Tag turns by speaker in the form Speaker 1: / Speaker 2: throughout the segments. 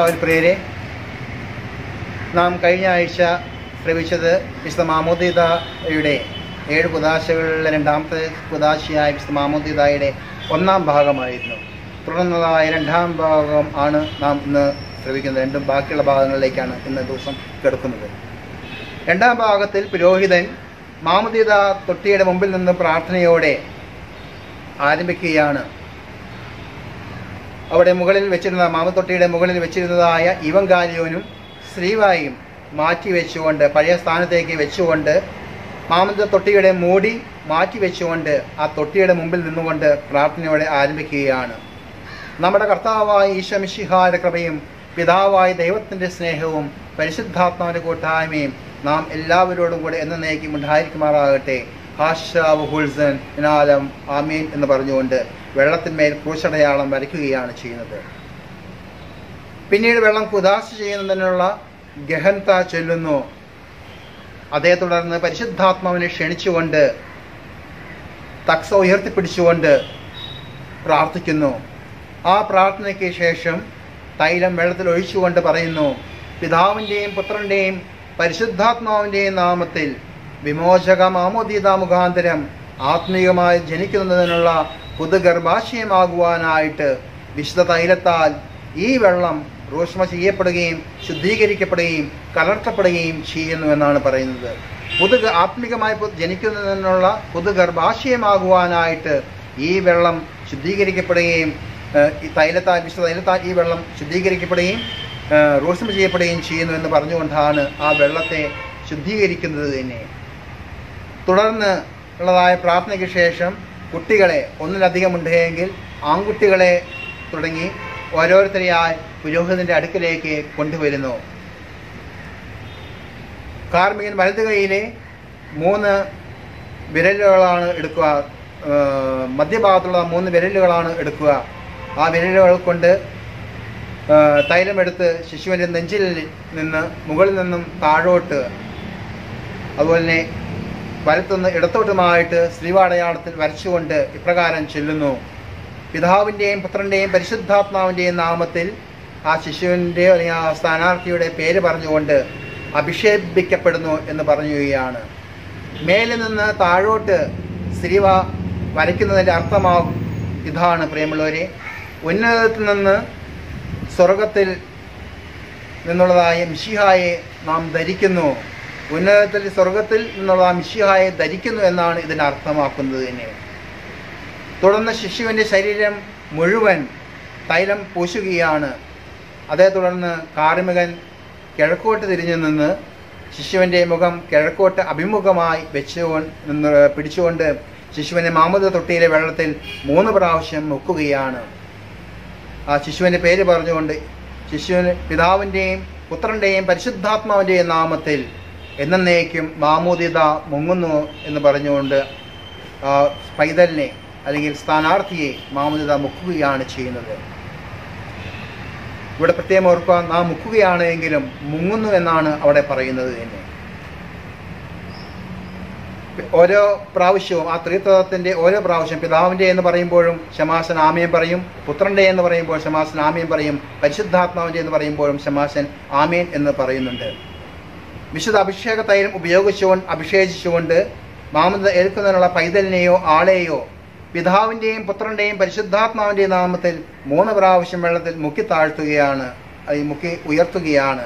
Speaker 1: കർത്താവിൽ പ്രിയരെ നാം കഴിഞ്ഞ ആഴ്ച ശ്രമിച്ചത് വിശുദ്ധ മാമോദീതയുടെ ഏഴ് കുദാശകളിലെ രണ്ടാമത്തെ കുദാശയായ വിശുദ്ധ മാമോദീതയുടെ ഒന്നാം ഭാഗമായിരുന്നു തുടർന്നതായ രണ്ടാം ഭാഗം ആണ് നാം ഇന്ന് ശ്രമിക്കുന്നത് രണ്ടും ബാക്കിയുള്ള ഭാഗങ്ങളിലേക്കാണ് ഇന്ന് ദിവസം കിടക്കുന്നത് രണ്ടാം ഭാഗത്തിൽ പുരോഹിതൻ മാമോദീത തൊട്ടിയുടെ മുമ്പിൽ നിന്ന് പ്രാർത്ഥനയോടെ ആരംഭിക്കുകയാണ് അവിടെ മുകളിൽ വെച്ചിരുന്ന മാമത്തൊട്ടിയുടെ മുകളിൽ വെച്ചിരുന്നതായ ഇവങ്കാലിയോനും ശ്രീവായും മാറ്റി വെച്ചുകൊണ്ട് പഴയ സ്ഥാനത്തേക്ക് വെച്ചുകൊണ്ട് മാമന്ത തൊട്ടിയുടെ മൂടി മാറ്റി വെച്ചുകൊണ്ട് ആ തൊട്ടിയുടെ മുമ്പിൽ നിന്നുകൊണ്ട് പ്രാർത്ഥനയോടെ ആരംഭിക്കുകയാണ് നമ്മുടെ കർത്താവായ ഈശമിഷിഹായുടെ കൃപയും പിതാവായ ദൈവത്തിൻ്റെ സ്നേഹവും പരിശുദ്ധാത്മാവിൻ്റെ കൂട്ടായ്മയും നാം എല്ലാവരോടും കൂടെ എന്നേക്കും ഉണ്ടായിരിക്കുമാറാകട്ടെ ഹാഷാവ് ഹുൾസൻ ഇനാലം ആമീൻ എന്ന് പറഞ്ഞുകൊണ്ട് വെള്ളത്തിന്മേൽ ക്രൂശടയാളം വരയ്ക്കുകയാണ് ചെയ്യുന്നത് പിന്നീട് വെള്ളം കുദാശ ചെയ്യുന്നതിനുള്ള ഗഹൻത ചൊല്ലുന്നു അതേ തുടർന്ന് പരിശുദ്ധാത്മാവിനെ ക്ഷണിച്ചുകൊണ്ട് തക്സ ഉയർത്തിപ്പിടിച്ചുകൊണ്ട് പ്രാർത്ഥിക്കുന്നു ആ പ്രാർത്ഥനയ്ക്ക് ശേഷം തൈലം വെള്ളത്തിൽ ഒഴിച്ചുകൊണ്ട് പറയുന്നു പിതാവിൻ്റെയും പുത്രൻ്റെയും പരിശുദ്ധാത്മാവിൻ്റെയും നാമത്തിൽ വിമോചക മാമോദീത മുഖാന്തരം ആത്മീയമായി ജനിക്കുന്നതിനുള്ള പുതുഗർഭാശയമാകുവാനായിട്ട് വിശുദ്ധ തൈലത്താൽ ഈ വെള്ളം റൂഷ്മ ചെയ്യപ്പെടുകയും ശുദ്ധീകരിക്കപ്പെടുകയും കലർത്തപ്പെടുകയും ചെയ്യുന്നു എന്നാണ് പറയുന്നത് പുതു ആത്മികമായി പു- ജനിക്കുന്നതിനുള്ള പുതുഗർഭാശയമാകുവാനായിട്ട് ഈ വെള്ളം ശുദ്ധീകരിക്കപ്പെടുകയും ഏഹ്, ഈ തൈലത്താൽ വിശുദ്ധ തൈലത്താൽ ഈ വെള്ളം ശുദ്ധീകരിക്കപ്പെടുകയും ഏഹ്, റോഷ്മ ചെയ്യപ്പെടുകയും ചെയ്യുന്നു എന്ന് പറഞ്ഞുകൊണ്ടാണ് ആ വെള്ളത്തെ ശുദ്ധീകരിക്കുന്നത് തന്നെ തുടർന്ന് ഉള്ളതായ പ്രാർത്ഥനയ്ക്ക് ശേഷം കുട്ടികളെ ഒന്നിലധികം ഉണ്ടെങ്കിൽ ആൺകുട്ടികളെ തുടങ്ങി ഓരോരുത്തരെയായി പുരോഹിതന്റെ അടുക്കലേക്ക് കൊണ്ടുവരുന്നു കാർമികൻ വലത് കൈയിലെ മൂന്ന് വിരലുകളാണ് എടുക്കുക ഏഹ് മധ്യഭാഗത്തുള്ള മൂന്ന് വിരലുകളാണ് എടുക്കുക ആ വിരലുകൾ കൊണ്ട് ഏഹ് തൈലമെടുത്ത് ശിശുവിൻ്റെ നെഞ്ചിൽ നിന്ന് മുകളിൽ നിന്നും താഴോട്ട് അതുപോലെ തന്നെ വലത്തുനിന്ന് ഇടത്തോട്ടുമായിട്ട് ശ്രീവാടയാളത്തിൽ വരച്ചുകൊണ്ട് ഇപ്രകാരം ചെല്ലുന്നു പിതാവിൻ്റെയും പുത്രൻ്റെയും പരിശുദ്ധാത്മാവിൻ്റെയും നാമത്തിൽ ആ ശിശുവിൻ്റെ അല്ലെങ്കിൽ ആ സ്ഥാനാർത്ഥിയുടെ പേര് പറഞ്ഞുകൊണ്ട് അഭിഷേപിക്കപ്പെടുന്നു എന്ന് പറയുകയാണ് മേലിൽ നിന്ന് താഴോട്ട് ശ്രീവ വരയ്ക്കുന്നതിൻ്റെ അർത്ഥമാകും ഇതാണ് പ്രിയമുള്ളവരെ ഉന്നതത്തിൽ നിന്ന് സ്വർഗത്തിൽ നിന്നുള്ളതായ മിഷിഹായെ നാം ധരിക്കുന്നു ഉന്നതത്തിൽ സ്വർഗത്തിൽ നിന്നുള്ള മിഷിഹായെ ധരിക്കുന്നു എന്നാണ് ഇതിന് അർത്ഥമാക്കുന്നത് തന്നെ തുടർന്ന് ശിശുവിൻ്റെ ശരീരം മുഴുവൻ തൈലം പൂശുകയാണ് അതേ തുടർന്ന് കാർമികൻ കിഴക്കോട്ട് തിരിഞ്ഞു നിന്ന് ശിശുവിൻ്റെ മുഖം കിഴക്കോട്ട് അഭിമുഖമായി വെച്ചുകൊണ്ട് നിന്ന് പിടിച്ചുകൊണ്ട് ശിശുവിനെ മാമത തൊട്ടിയിലെ വെള്ളത്തിൽ മൂന്ന് പ്രാവശ്യം മുക്കുകയാണ് ആ ശിശുവിൻ്റെ പേര് പറഞ്ഞുകൊണ്ട് ശിശുവിന് പിതാവിൻ്റെയും പുത്രൻ്റെയും പരിശുദ്ധാത്മാവിൻ്റെയും നാമത്തിൽ എന്നേക്കും മാമോദിത മുങ്ങുന്നു എന്ന് പറഞ്ഞുകൊണ്ട് ആ പൈതലിനെ അല്ലെങ്കിൽ സ്ഥാനാർത്ഥിയെ മാമോദിത മുക്കുകയാണ് ചെയ്യുന്നത് ഇവിടെ പ്രത്യേകം ഓർക്കുക നാം മുക്കുകയാണ് എങ്കിലും മുങ്ങുന്നു എന്നാണ് അവിടെ പറയുന്നത് തന്നെ ഓരോ പ്രാവശ്യവും ആ ത്രിത്വത്തിൻ്റെ ഓരോ പ്രാവശ്യം പിതാവിൻ്റെ എന്ന് പറയുമ്പോഴും ശമാസൻ ആമയം പറയും പുത്രൻ്റെ എന്ന് പറയുമ്പോൾ ശമാസൻ ആമയം പറയും പരിശുദ്ധാത്മാവിൻ്റെ എന്ന് പറയുമ്പോഴും ശമാസൻ ആമേൻ എന്ന് പറയുന്നുണ്ട് വിശുദ്ധ അഭിഷേക തൈലം ഉപയോഗിച്ചുകൊണ്ട് അഭിഷേചിച്ചുകൊണ്ട് മാമത ഏൽക്കുന്നതിനുള്ള പൈതലിനെയോ ആളെയോ പിതാവിൻ്റെയും പുത്രൻ്റെയും പരിശുദ്ധാത്മാവിൻ്റെയും നാമത്തിൽ മൂന്ന് പ്രാവശ്യം വെള്ളത്തിൽ മുക്കി താഴ്ത്തുകയാണ് അത് മുക്കി ഉയർത്തുകയാണ്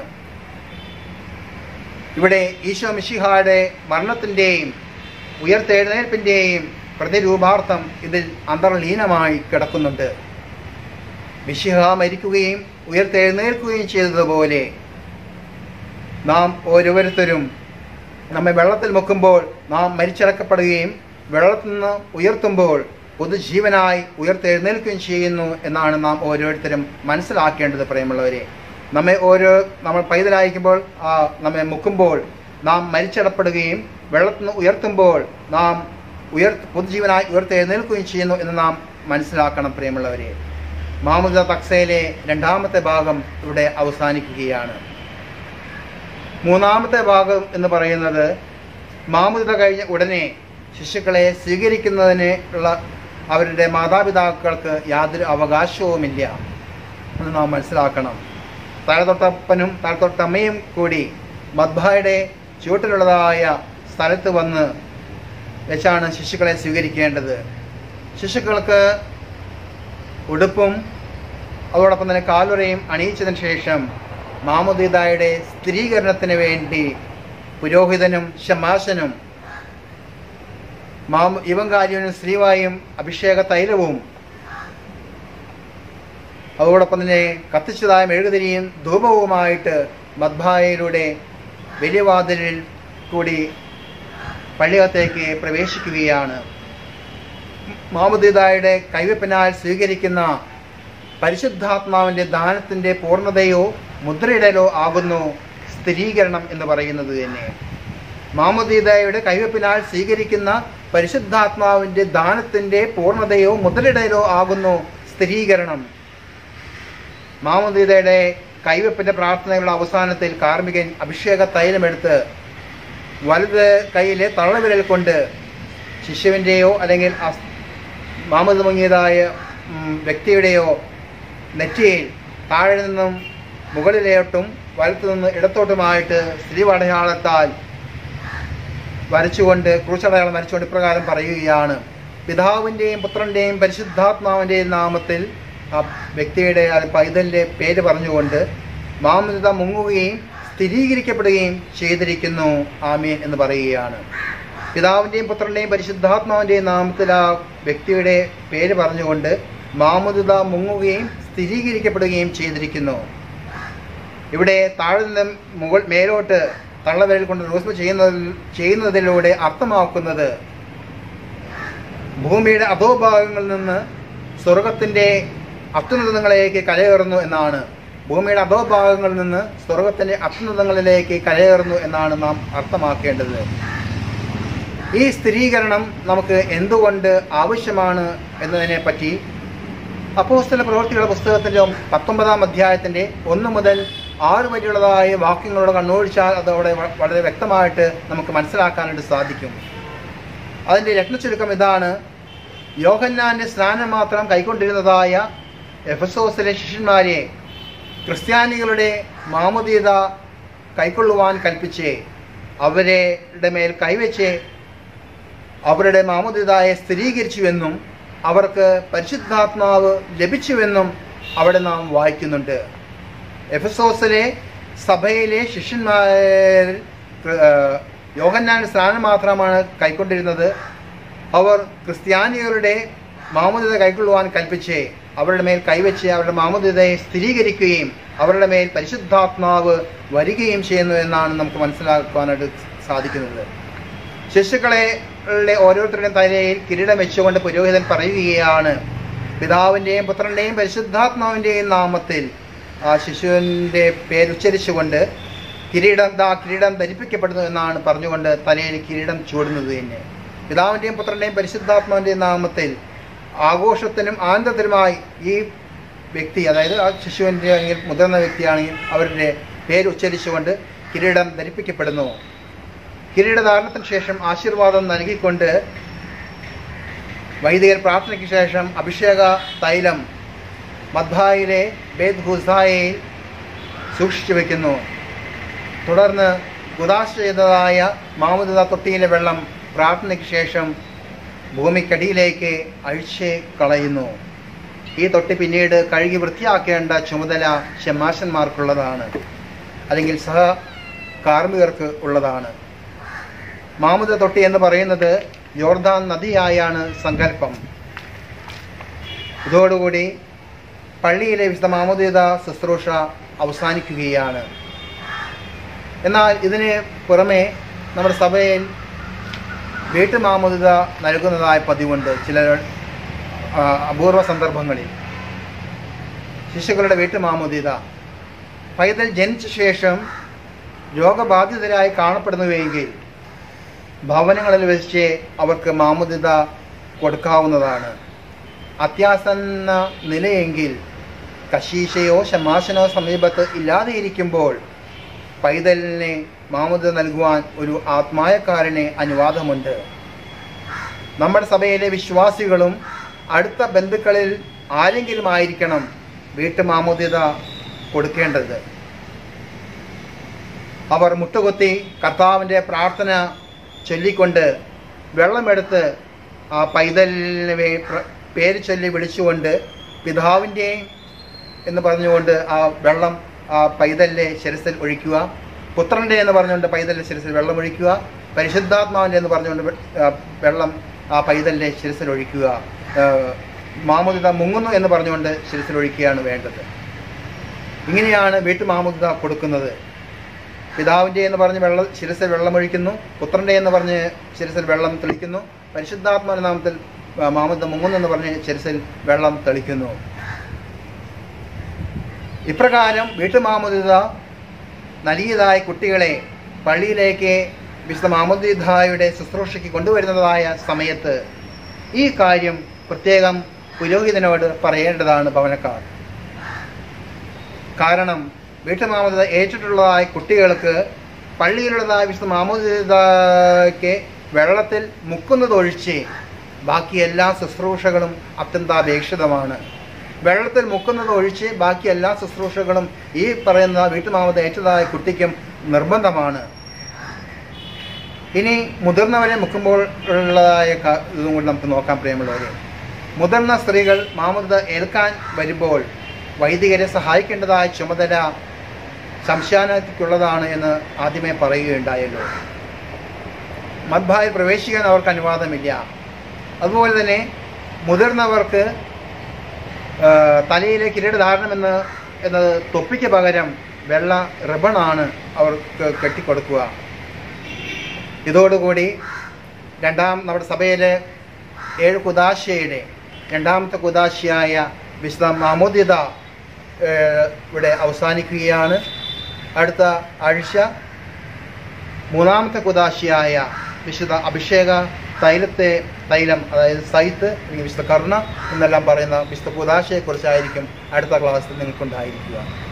Speaker 1: ഇവിടെ ഈശോ മിശിഹായുടെ മരണത്തിൻ്റെയും ഉയർത്തെഴുന്നേൽപ്പിൻ്റെയും പ്രതിരൂപാർത്ഥം ഇതിൽ അന്തർലീനമായി കിടക്കുന്നുണ്ട് മിശിഹ മരിക്കുകയും ഉയർത്തെഴുന്നേൽക്കുകയും ചെയ്തതുപോലെ നാം ഓരോരുത്തരും നമ്മെ വെള്ളത്തിൽ മുക്കുമ്പോൾ നാം മരിച്ചിറക്കപ്പെടുകയും വെള്ളത്തിൽ നിന്ന് ഉയർത്തുമ്പോൾ പുതുജീവനായി ഉയർത്തെഴുന്നേൽക്കുകയും ചെയ്യുന്നു എന്നാണ് നാം ഓരോരുത്തരും മനസ്സിലാക്കേണ്ടത് പ്രിയമുള്ളവരെ നമ്മെ ഓരോ നമ്മൾ പൈതലായിരിക്കുമ്പോൾ ആ നമ്മെ മുക്കുമ്പോൾ നാം മരിച്ചിടപ്പെടുകയും വെള്ളത്തിൽ നിന്ന് ഉയർത്തുമ്പോൾ നാം ഉയർ പുതുജീവനായി ഉയർത്തെഴുന്നേൽക്കുകയും ചെയ്യുന്നു എന്ന് നാം മനസ്സിലാക്കണം പ്രിയമുള്ളവരെ മാമുദ തക്സയിലെ രണ്ടാമത്തെ ഭാഗം ഇവിടെ അവസാനിക്കുകയാണ് മൂന്നാമത്തെ ഭാഗം എന്ന് പറയുന്നത് മാമുദിത കഴിഞ്ഞ ഉടനെ ശിശുക്കളെ സ്വീകരിക്കുന്നതിന് ഉള്ള അവരുടെ മാതാപിതാക്കൾക്ക് യാതൊരു അവകാശവുമില്ല എന്ന് നാം മനസ്സിലാക്കണം താഴത്തൊട്ടപ്പനും താഴത്തൊട്ടമ്മയും കൂടി മദ്ഭായുടെ ചുവട്ടിലുള്ളതായ സ്ഥലത്ത് വന്ന് വെച്ചാണ് ശിശുക്കളെ സ്വീകരിക്കേണ്ടത് ശിശുക്കൾക്ക് ഉടുപ്പും അതോടൊപ്പം തന്നെ കാലുറയും അണിയിച്ചതിന് ശേഷം മാമുദീദായുടെ സ്ഥിരീകരണത്തിന് വേണ്ടി പുരോഹിതനും ഷമാശനും മാമു ഇവങ്കാര്യനും ശ്രീവായും അഭിഷേക തൈലവും അതോടൊപ്പം തന്നെ കത്തിച്ചതായ മെഴുകുതിരിയും ധൂപവുമായിട്ട് മദ്ഭായയിലൂടെ വലിയ വാതിലിൽ കൂടി പള്ളിയകത്തേക്ക് പ്രവേശിക്കുകയാണ് മാമുദീദായുടെ കൈവപ്പിനാൽ സ്വീകരിക്കുന്ന പരിശുദ്ധാത്മാവിൻ്റെ ദാനത്തിൻ്റെ പൂർണ്ണതയോ മുദ്രയിടലോ ആകുന്നു സ്ഥിരീകരണം എന്ന് പറയുന്നത് തന്നെ മാമുദീദായുടെ കൈവപ്പിനാൽ സ്വീകരിക്കുന്ന പരിശുദ്ധാത്മാവിൻ്റെ ദാനത്തിൻ്റെ പൂർണ്ണതയോ മുദ്രയിടലോ ആകുന്നു സ്ഥിരീകരണം മാമുദീദയുടെ കൈവപ്പിൻ്റെ പ്രാർത്ഥനകളുടെ അവസാനത്തിൽ കാർമികൻ അഭിഷേക തൈലമെടുത്ത് വലത് കൈയിലെ തള്ളവിരൽ കൊണ്ട് ശിശുവിൻ്റെയോ അല്ലെങ്കിൽ അസ്- മാമത് മുങ്ങിയതായ ഉം, വ്യക്തിയുടെയോ നെറ്റിയിൽ താഴെ നിന്നും മുകളിലോട്ടും വലത്തു നിന്ന് ഇടത്തോട്ടുമായിട്ട് സ്ത്രീവടയാളത്താൽ വരച്ചുകൊണ്ട് ക്രൂശടയാളം വരച്ചുകൊണ്ട് ഇപ്രകാരം പറയുകയാണ് പിതാവിൻ്റെയും പുത്രൻ്റെയും പരിശുദ്ധാത്മാവിൻ്റെയും നാമത്തിൽ ആ വ്യക്തിയുടെ ആ പൈതലിൻ്റെ പേര് പറഞ്ഞുകൊണ്ട് മാമൃത മുങ്ങുകയും സ്ഥിരീകരിക്കപ്പെടുകയും ചെയ്തിരിക്കുന്നു ആമീൻ എന്ന് പറയുകയാണ് പിതാവിൻ്റെയും പുത്രൻ്റെയും പരിശുദ്ധാത്മാവിൻ്റെയും നാമത്തിൽ ആ വ്യക്തിയുടെ പേര് പറഞ്ഞുകൊണ്ട് മാമുദിത മുങ്ങുകയും സ്ഥിരീകരിക്കപ്പെടുകയും ചെയ്തിരിക്കുന്നു ഇവിടെ താഴെ നിന്നും മുകൾ മേലോട്ട് തള്ളവിരൽ കൊണ്ട് റോസ്മ ചെയ്യുന്നതിൽ ചെയ്യുന്നതിലൂടെ അർത്ഥമാക്കുന്നത് ഭൂമിയുടെ അധോഭാഗങ്ങളിൽ നിന്ന് സ്വർഗത്തിൻ്റെ അത്യുന്നതങ്ങളിലേക്ക് കരയേറുന്നു എന്നാണ് ഭൂമിയുടെ അധോഭാഗങ്ങളിൽ നിന്ന് സ്വർഗത്തിൻ്റെ അത്യുന്നതങ്ങളിലേക്ക് കരയേറുന്നു എന്നാണ് നാം അർത്ഥമാക്കേണ്ടത് ഈ സ്ഥിരീകരണം നമുക്ക് എന്തുകൊണ്ട് ആവശ്യമാണ് എന്നതിനെ പറ്റി അപ്പോസ്തല പ്രവൃത്തികളുടെ പുസ്തകത്തിൻ്റെ പത്തൊമ്പതാം അധ്യായത്തിൻ്റെ ഒന്ന് മുതൽ ആറ് വരെയുള്ളതായ വാക്യങ്ങളോട് കണ്ണോടിച്ചാൽ അതോടെ വ- വളരെ വ്യക്തമായിട്ട് നമുക്ക് മനസ്സിലാക്കാനായിട്ട് സാധിക്കും അതിൻ്റെ രത്നച്ചുരുക്കം ഇതാണ് യോഹന്നാൻ്റെ സ്നാനം മാത്രം കൈക്കൊണ്ടിരുന്നതായ എഫസോസിലെ ശിഷ്യന്മാരെ ക്രിസ്ത്യാനികളുടെ മാമുദീത കൈക്കൊള്ളുവാൻ കൽപ്പിച്ച് അവരുടെ മേൽ കൈവച്ച് അവരുടെ മാമുദിതായെ സ്ഥിരീകരിച്ചുവെന്നും അവർക്ക് പരിശുദ്ധാത്മാവ് ലഭിച്ചുവെന്നും അവിടെ നാം വായിക്കുന്നുണ്ട് എഫസോസിലെ സഭയിലെ ശിഷ്യന്മാരിൽ ഏഹ്, യോഹന്നാൻ സ്നാനം മാത്രമാണ് കൈക്കൊണ്ടിരുന്നത് അവർ ക്രിസ്ത്യാനികളുടെ മാമുദിത കൈക്കൊള്ളുവാൻ കൽപ്പിച്ച് അവരുടെ മേൽ കൈവച്ച് അവരുടെ മാമുദിതയെ സ്ഥിരീകരിക്കുകയും അവരുടെ മേൽ പരിശുദ്ധാത്മാവ് വരികയും ചെയ്യുന്നു എന്നാണ് നമുക്ക് മനസ്സിലാക്കുവാനായിട്ട് സാധിക്കുന്നത് ശിശുക്കളെ ളുടെ ഓരോരുത്തരുടെയും തലയിൽ കിരീടം വെച്ചുകൊണ്ട് പുരോഹിതൻ പറയുകയാണ് പിതാവിൻ്റെയും പുത്രൻ്റെയും പരിശുദ്ധാത്മാവിൻ്റെയും നാമത്തിൽ ആ ശിശുവിൻ്റെ പേരുച്ചരിച്ചുകൊണ്ട് കിരീടം ദാ കിരീടം ധരിപ്പിക്കപ്പെടുന്നു എന്നാണ് പറഞ്ഞുകൊണ്ട് തലയിൽ കിരീടം ചൂടുന്നത് തന്നെ പിതാവിൻ്റെയും പുത്രൻ്റെയും പരിശുദ്ധാത്മാവിൻ്റെയും നാമത്തിൽ ആഘോഷത്തിനും ആനന്ദത്തിനുമായി ഈ വ്യക്തി അതായത് ആ ശിശുവിൻ്റെ അല്ലെങ്കിൽ മുതിർന്ന വ്യക്തിയാണെങ്കിൽ അവരുടെ പേര് ഉച്ചരിച്ചുകൊണ്ട് കിരീടം ധരിപ്പിക്കപ്പെടുന്നു കിരീടധാരണത്തിന് ശേഷം ആശീർവാദം നൽകിക്കൊണ്ട് വൈദികർ പ്രാർത്ഥനയ്ക്ക് ശേഷം അഭിഷേക തൈലം മദ്ഭായിലെ ബേദ് ഹുസായിൽ സൂക്ഷിച്ചു വെക്കുന്നു തുടർന്ന് ഗുദാശ ചെയ്തതായ മാമുദ തൊട്ടിയിലെ വെള്ളം പ്രാർത്ഥനയ്ക്ക് ശേഷം ഭൂമിക്കടിയിലേക്ക് അഴിച്ച് കളയുന്നു ഈ തൊട്ടി പിന്നീട് കഴുകി വൃത്തിയാക്കേണ്ട ചുമതല ഷമാശന്മാർക്കുള്ളതാണ് അല്ലെങ്കിൽ സഹ കാർമ്മികർക്ക് ഉള്ളതാണ് മാമുദ തൊട്ടി എന്ന് പറയുന്നത് യോർദാൻ നദിയായാണ് സങ്കല്പം ഇതോടുകൂടി പള്ളിയിലെ വിശുദ്ധ മാമുദീത ശുശ്രൂഷ അവസാനിക്കുകയാണ് എന്നാൽ ഇതിന് പുറമെ നമ്മുടെ സഭയിൽ വീട്ടുമാമുദിത നൽകുന്നതായ പതിവുണ്ട് ചില ആ, അപൂർവ സന്ദർഭങ്ങളിൽ ശിശുക്കളുടെ വീട്ടുമാമുദിത പൈതൽ ജനിച്ച ശേഷം രോഗബാധിതരായി കാണപ്പെടുന്നുവെങ്കിൽ ഭവനങ്ങളിൽ വെച്ച് അവർക്ക് മാമുദിത കൊടുക്കാവുന്നതാണ് അത്യാസന്ന നിലയെങ്കിൽ കശീശയോ ശമാശനോ സമീപത്ത് ഇല്ലാതെ ഇരിക്കുമ്പോൾ പൈതലിനെ മാമുദിത നൽകുവാൻ ഒരു ആത്മായക്കാരന് അനുവാദമുണ്ട് നമ്മുടെ സഭയിലെ വിശ്വാസികളും അടുത്ത ബന്ധുക്കളിൽ ആരെങ്കിലും ആയിരിക്കണം വീട്ടുമാമുദിത കൊടുക്കേണ്ടത് അവർ മുട്ടുകുത്തി കർത്താവിൻ്റെ പ്രാർത്ഥന ചൊല്ലിക്കൊണ്ട് വെള്ളമെടുത്ത് ആ പൈതലിനെ വേ- പ്ര- പേര് ചൊല്ലി വിളിച്ചുകൊണ്ട് പിതാവിൻ്റെ എന്ന് പറഞ്ഞുകൊണ്ട് ആ വെള്ളം ആ പൈതലിൻ്റെ ശിരസിൽ ഒഴിക്കുക പുത്രൻ്റെ എന്ന് പറഞ്ഞുകൊണ്ട് പൈതലിൻ്റെ ശിരസിൽ വെള്ളം ഒഴിക്കുക പരിശുദ്ധാത്മാവിൻ്റെ എന്ന് പറഞ്ഞുകൊണ്ട് വെ- ആ വെള്ളം ആ പൈതലിൻ്റെ ശിരസിൽ ഒഴിക്കുക ആ, മാമുദിത മുങ്ങുന്നു എന്ന് പറഞ്ഞുകൊണ്ട് ശിരസിൽ ഒഴിക്കുകയാണ് വേണ്ടത് ഇങ്ങനെയാണ് വീട്ടു മാമുദിത കൊടുക്കുന്നത് പിതാവിൻ്റെ എന്ന് പറഞ്ഞ് വെള്ളം ശിരസിൽ വെള്ളമൊഴിക്കുന്നു പുത്രൻ്റെ എന്ന് പറഞ്ഞ് ശിരസിൽ വെള്ളം തെളിക്കുന്നു പരിശുദ്ധാത്മാവിന്റെ നാമത്തിൽ ആ, മാമുദ്ദ മുങ്ങുന്നു എന്ന് പറഞ്ഞ് ശിരസിൽ വെള്ളം തെളിക്കുന്നു ഇപ്രകാരം വീട്ടുമാമുദിത നൽകിയതായ കുട്ടികളെ പള്ളിയിലേക്ക് വിശുദ്ധ മാമുദിതായുടെ ശുശ്രൂഷയ്ക്ക് കൊണ്ടുവരുന്നതായ സമയത്ത് ഈ കാര്യം പ്രത്യേകം പുരോഹിതനോട് പറയേണ്ടതാണ് ഭവനക്കാർ കാരണം വീട്ടുമാമുദിത ഏറ്റിട്ടുള്ളതായ കുട്ടികൾക്ക് പള്ളിയിലുള്ളതായ വിശുദ്ധ മാമുദിതയ്ക്ക് വെള്ളത്തിൽ മുക്കുന്നതൊഴിച്ച് ബാക്കി എല്ലാ ശുശ്രൂഷകളും അത്യന്താപേക്ഷിതമാണ് വെള്ളത്തിൽ മുക്കുന്നത് ഒഴിച്ച് ബാക്കി എല്ലാ ശുശ്രൂഷകളും ഈ പറയുന്ന വീട്ടുമാമത ഏറ്റതായ കുട്ടിക്കും നിർബന്ധമാണ് ഇനി മുതിർന്നവരെ മുക്കുമ്പോൾ ഉള്ളതായ ക- ഇതും കൂടി നമുക്ക് നോക്കാം പ്രിയമുള്ളവരെ മുതിർന്ന സ്ത്രീകൾ മാമത ഏൽക്കാൻ വരുമ്പോൾ വൈദികരെ സഹായിക്കേണ്ടതായ ചുമതല സംശാനത്തിക്കുള്ളതാണ് എന്ന് ആദ്യമേ പറയുകയുണ്ടായല്ലോ മദ്ഭായിൽ പ്രവേശിക്കാൻ അവർക്ക് അനുവാദമില്ല അതുപോലെ തന്നെ മുതിർന്നവർക്ക് ആ, തലയിലെ കിരീടധാരണമെന്ന് എന്നത് തൊപ്പിക്ക് പകരം വെള്ള റിബണാണ് അവർക്ക് കെട്ടിക്കൊടുക്കുക ഇതോടുകൂടി രണ്ടാം നമ്മുടെ സഭയിലെ ഏഴ് കുദാശയുടെ രണ്ടാമത്തെ കുദാശയായ വിശുദ്ധ മാമോദിത ഏഹ്, ഇവിടെ അവസാനിക്കുകയാണ് അടുത്ത ആഴ്ച മൂന്നാമത്തെ കുദാശിയായ വിശുദ്ധ അഭിഷേക തൈലത്തെ തൈലം അതായത് സൈത്ത് അല്ലെങ്കിൽ വിശുദ്ധ കർണ എന്നെല്ലാം പറയുന്ന വിശുദ്ധ കുദാശയെക്കുറിച്ചായിരിക്കും അടുത്ത ക്ലാസ്സിൽ നിങ്ങൾക്കുണ്ടായിരിക്കുക